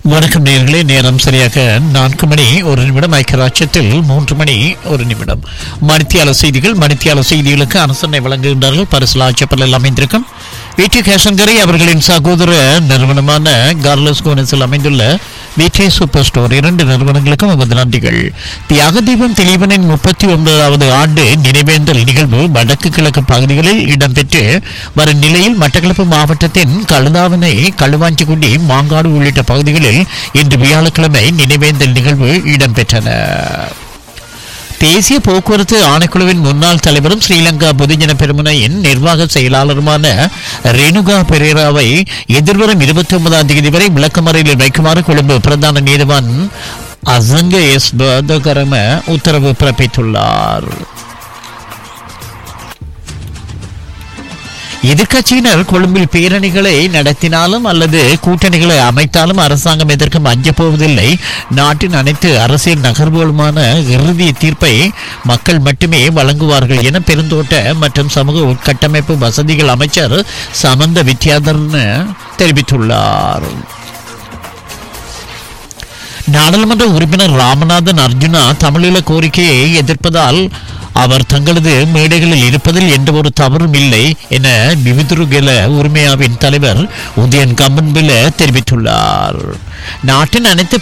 வணக்கம் நேர்களே நேரம் சரியாக நான்கு மணி ஒரு நிமிடம் ஐக்கியராட்சத்தில் மூன்று மணி ஒரு நிமிடம் மணித்தியால செய்திகள் மணித்தியால செய்திகளுக்கு அரசனை வழங்குகின்றார்கள் பரிசுல ஆட்சப்பல் அமைந்திருக்கும் விடி கேசங்கரை அவர்களின் சகோதர நிறுவனமான கார்லஸ் கோனஸில் அமைந்துள்ள விடி சூப்பர் ஸ்டோர் இரண்டு நிறுவனங்களுக்கும் நமது நன்றிகள் தியாக தீபம் திலீபனின் முப்பத்தி ஒன்பதாவது ஆண்டு நினைவேந்தல் நிகழ்வு வடக்கு கிழக்கு பகுதிகளில் இடம்பெற்று வரும் நிலையில் மட்டக்களப்பு மாவட்டத்தின் கழுதாவனை களுவாஞ்சிக்குடி மாங்காடு உள்ளிட்ட பகுதிகளில் இன்று வியாழக்கிழமை நினைவேந்தல் நிகழ்வு இடம்பெற்றன தேசிய போக்குவரத்து ஆணைக்குழுவின் முன்னாள் தலைவரும் ஸ்ரீலங்கா பொதுஜன பெருமுனையின் நிர்வாக செயலாளருமான ரேணுகா பெரேராவை எதிர்வரும் இருபத்தி ஒன்பதாம் தேதி வரை விளக்கமறையில் வைக்குமாறு கொழும்பு பிரதான நீதிவான் அசங்க எஸ் பதகரம உத்தரவு பிறப்பித்துள்ளார் எதிர்க்கட்சியினர் கொழும்பில் பேரணிகளை நடத்தினாலும் அல்லது கூட்டணிகளை அமைத்தாலும் அரசாங்கம் எதற்கும் அஞ்சப் போவதில்லை நாட்டின் அனைத்து அரசியல் நகர்வுகளுமான இறுதி தீர்ப்பை மக்கள் மட்டுமே வழங்குவார்கள் என பெருந்தோட்ட மற்றும் சமூக உட்கட்டமைப்பு வசதிகள் அமைச்சர் சமந்த வித்யாதர்ன தெரிவித்துள்ளார் நாடாளுமன்ற உறுப்பினர் ராமநாதன் அர்ஜுனா தமிழீழ கோரிக்கையை எதிர்ப்பதால் அவர் தங்களது மேடைகளில் இருப்பதில் எந்த ஒரு தவறும் இல்லை என விவிதுருகல உரிமையாவின் தலைவர் உதயன் கம்பன்பில தெரிவித்துள்ளார் நாட்டின் அனைத்து